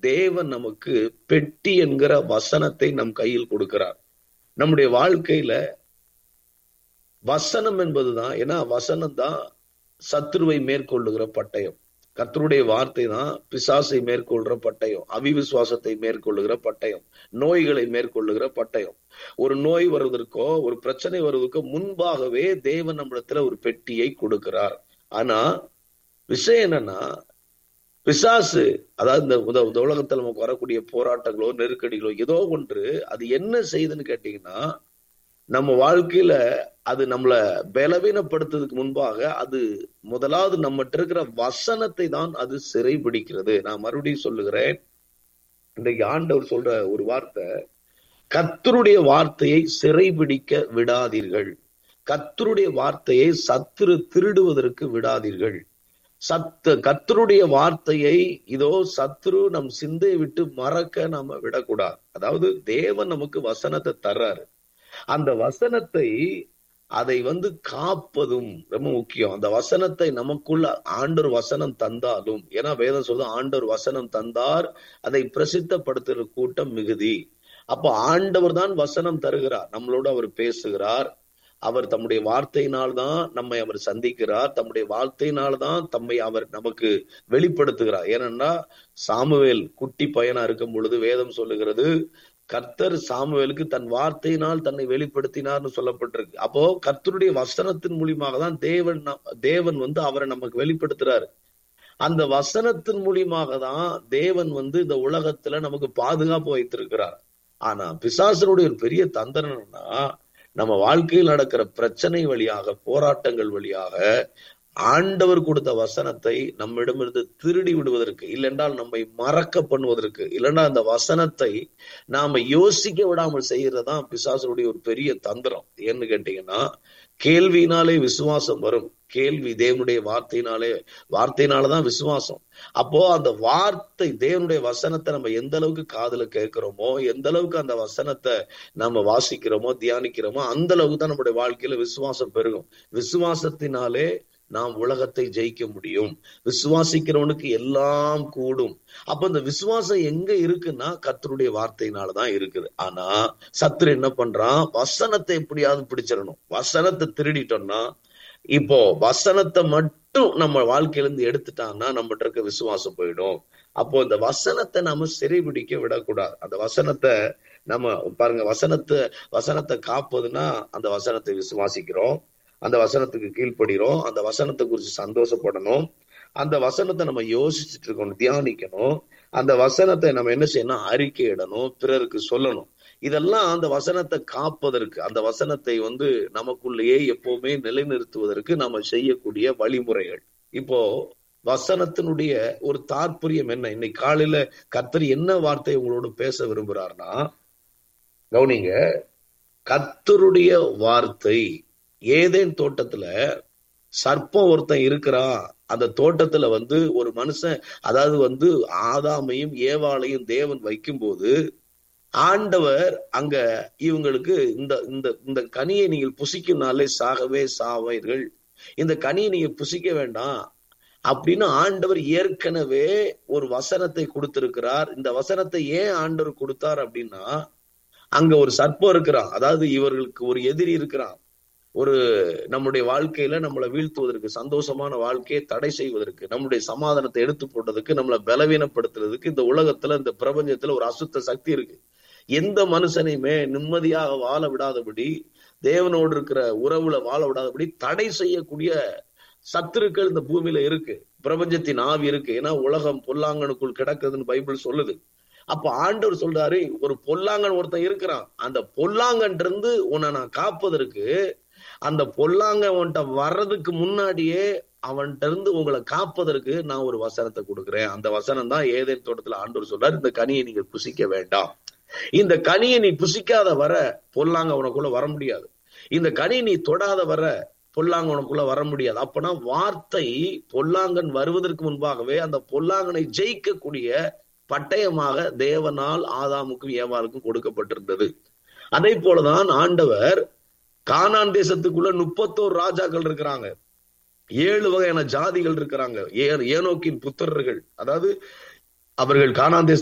தேவன் நமக்கு பெட்டி என்கிற வசனத்தை நம் கையில் கொடுக்கிறார் நம்முடைய வாழ்க்கையில வசனம் என்பதுதான் ஏன்னா வசனம் தான் சத்ருவை மேற்கொள்ளுகிற பட்டயம் கர்த்தருடைய வார்த்தை தான் பிசாசை மேற்கொள்கிற பட்டயம் அவிவிசுவாசத்தை மேற்கொள்ளுகிற பட்டயம் நோய்களை மேற்கொள்ளுகிற பட்டயம் ஒரு நோய் வருவதற்கோ ஒரு பிரச்சனை வருவதற்கோ முன்பாகவே தேவன் நம்மிடத்துல ஒரு பெட்டியை கொடுக்கிறார் ஆனா விஷயம் என்னன்னா பிசாசு அதாவது இந்த உத- இந்த உலகத்துல நமக்கு வரக்கூடிய போராட்டங்களோ நெருக்கடிகளோ ஏதோ ஒன்று அது என்ன செய்யுதுன்னு கேட்டீங்கன்னா நம்ம வாழ்க்கையில அது நம்மள பலவீனப்படுத்துறதுக்கு முன்பாக அது முதலாவது நம்மகிட்ட இருக்கிற வசனத்தை தான் அது சிறைபிடிக்கிறது நான் மறுபடியும் சொல்லுகிறேன் இன்றைக்கு ஆண்டவர் சொல்ற ஒரு வார்த்தை கர்த்தருடைய வார்த்தையை சிறைபிடிக்க விடாதீர்கள் கர்த்தருடைய வார்த்தையை சத்துரு திருடுவதற்கு விடாதீர்கள் சத்து கர்த்தருடைய வார்த்தையை இதோ சத்துரு நம் சிந்தையை விட்டு மறக்க நாம விடக்கூடாது அதாவது தேவன் நமக்கு வசனத்தை தர்றாரு அந்த வசனத்தை அதை வந்து காப்பதும் ரொம்ப முக்கியம் அந்த வசனத்தை நமக்குள்ள ஆண்டவர் வசனம் தந்தாலும் ஏன்னா வேதம் சொல்லுது ஆண்டவர் வசனம் தந்தார் அதை பிரசித்தப்படுத்துகிற கூட்டம் மிகுதி அப்ப ஆண்டவர் தான் வசனம் தருகிறார் நம்மளோட அவர் பேசுகிறார் அவர் தம்முடைய வார்த்தையினால் தான் நம்மை அவர் சந்திக்கிறார் தம்முடைய வார்த்தையினால் தான் தம்மை அவர் நமக்கு வெளிப்படுத்துகிறார் ஏனென்றா சாமுவேல் குட்டி பையனா இருக்கும் பொழுது வேதம் சொல்லுகிறது கர்த்தர் சாமுவேலுக்கு தன் வார்த்தையினால் தன்னை வெளிப்படுத்தினார்னு சொல்லப்பட்டிருக்கு அப்போ கர்த்தருடைய வசனத்தின் மூலியமாக தான் தேவன் நம்- தேவன் வந்து அவரை நமக்கு வெளிப்படுத்துறாரு அந்த வசனத்தின் மூலியமாக தான் தேவன் வந்து இந்த உலகத்துல நமக்கு பாதுகாப்பு வைத்திருக்கிறார் ஆனா பிசாசனுடைய ஒரு பெரிய தந்திரம் என்னன்னா நம்ம வாழ்க்கையில் நடக்கிற பிரச்சனை வழியாக போராட்டங்கள் வழியாக ஆண்டவர் கொடுத்த வசனத்தை நம்மிடமிருந்து திருடி விடுவதற்கு இல்லைன்றால் நம்மை மறக்க பண்ணுவதற்கு இல்லைன்னா அந்த வசனத்தை நாம யோசிக்க விடாமல் செய்யறதுதான் பிசாசனுடைய ஒரு பெரிய தந்திரம் ஏன்னு கேட்டீங்கன்னா கேள்வியினாலே விசுவாசம் வரும் கேள்வி தேவனுடைய வார்த்தையினாலே வார்த்தையினாலதான் விசுவாசம் அப்போ அந்த வார்த்தை தேவனுடைய வசனத்தை நம்ம எந்த அளவுக்கு காதுல கேட்கிறோமோ எந்த அளவுக்கு அந்த வசனத்தை நம்ம வாசிக்கிறோமோ தியானிக்கிறோமோ அந்த அளவுக்கு தான் நம்முடைய வாழ்க்கையில விசுவாசம் பெருகும் விசுவாசத்தினாலே நாம் உலகத்தை ஜெயிக்க முடியும் விசுவாசிக்கிறவனுக்கு எல்லாம் கூடும் அப்ப இந்த விசுவாசம் எங்க இருக்குன்னா கர்த்தருடைய வார்த்தையினாலதான் இருக்குது ஆனா சத்துரு என்ன பண்றான் வசனத்தை எப்படியாவது பிடிச்சிடணும் வசனத்தை திருடிட்டோம்னா இப்போ வசனத்தை மட்டும் நம்ம வாழ்க்கையில இருந்து எடுத்துட்டான்னா நம்மகிட்ட இருக்க விசுவாசம் போயிடும் அப்போ இந்த வசனத்தை நாம சிறைபிடிக்க விடக்கூடாது அந்த வசனத்தை நம்ம பாருங்க வசனத்தை வசனத்தை காப்பதுன்னா அந்த வசனத்தை விசுவாசிக்கிறோம் அந்த வசனத்துக்கு கீழ்ப்படுகிறோம் அந்த வசனத்தை குறித்து சந்தோஷப்படணும் அந்த வசனத்தை நம்ம யோசிச்சுட்டு இருக்கணும் தியானிக்கணும் அந்த வசனத்தை நம்ம என்ன செய்யணும் அறிக்கையிடணும் பிறருக்கு சொல்லணும் இதெல்லாம் அந்த வசனத்தை காப்பதற்கு அந்த வசனத்தை வந்து நமக்குள்ளேயே எப்பவுமே நிலைநிறுத்துவதற்கு நாம செய்யக்கூடிய வழிமுறைகள் இப்போ வசனத்தினுடைய ஒரு தாற்பயம் என்ன இன்னைக்கு காலையில கர்த்தர் என்ன வார்த்தை உங்களோட பேச விரும்புறாருன்னா கவுனிங்க கர்த்தருடைய வார்த்தை ஏதேன் தோட்டத்துல சர்ப்பம் ஒருத்தன் இருக்கிறான் அந்த தோட்டத்துல வந்து ஒரு மனுஷன் அதாவது வந்து ஆதாமையும் ஏவாளையும் தேவன் வைக்கும்போது ஆண்டவர் அங்க இவங்களுக்கு இந்த இந்த இந்த கனியை நீங்கள் புசிக்கும்னாலே சாகவே சாவீர்கள் இந்த கனியை நீங்க புசிக்க வேண்டாம் அப்படின்னு ஆண்டவர் ஏற்கனவே ஒரு வசனத்தை கொடுத்திருக்கிறார் இந்த வசனத்தை ஏன் ஆண்டவர் கொடுத்தார் அப்படின்னா அங்க ஒரு சர்ப்பம் இருக்கிறான் அதாவது இவர்களுக்கு ஒரு எதிரி இருக்கிறான் ஒரு நம்முடைய வாழ்க்கையில நம்மளை வீழ்த்துவதற்கு சந்தோஷமான வாழ்க்கையை தடை செய்வதற்கு நம்முடைய சமாதானத்தை எடுத்து போட்டதுக்கு நம்மளை பலவீனப்படுத்துறதுக்கு இந்த உலகத்துல இந்த பிரபஞ்சத்துல ஒரு அசுத்த சக்தி இருக்கு எந்த மனுஷனையுமே நிம்மதியாக வாழ விடாதபடி தேவனோடு இருக்கிற உறவுல வாழ விடாதபடி தடை செய்யக்கூடிய சத்துருக்கள் இந்த பூமியில இருக்கு பிரபஞ்சத்தின் ஆவி இருக்கு ஏன்னா உலகம் பொல்லாங்கனுக்குள் கிடக்குதுன்னு பைபிள் சொல்லுது அப்ப ஆண்டவர் சொல்றாரு ஒரு பொல்லாங்கன் ஒருத்தன் இருக்கிறான் அந்த பொல்லாங்கன் இருந்து உன்னை நான் காப்பதற்கு அந்த பொல்லாங்க உன்கிட்ட வர்றதுக்கு முன்னாடியே அவன்கிட்ட இருந்து உங்களை காப்பதற்கு நான் ஒரு வசனத்தை கொடுக்கிறேன் அந்த வசனம் தான் ஏதேன் தோட்டத்துல ஆண்டவர் சொல்றாரு இந்த கனியை நீங்க புசிக்க வேண்டாம் இந்த கனியை நீ புசிக்காத வர பொல்லாங்க உனக்குள்ள வர முடியாது இந்த கனியை நீ தொடாத வர பொல்லாங்க உனக்குள்ள வர முடியாது அப்பனா வார்த்தை பொல்லாங்கன் வருவதற்கு முன்பாகவே அந்த பொல்லாங்கனை ஜெயிக்கக்கூடிய பட்டயமாக தேவனால் ஆதாமுக்கும் ஏவாளுக்கும் கொடுக்கப்பட்டிருந்தது அதே போலதான் ஆண்டவர் கானான் தேசத்துக்குள்ள முப்பத்தோரு ராஜாக்கள் இருக்கிறாங்க ஏழு வகையான ஜாதிகள் இருக்கிறாங்க ஏனோக்கின் புத்திரர்கள் அதாவது அவர்கள் கானான் தேச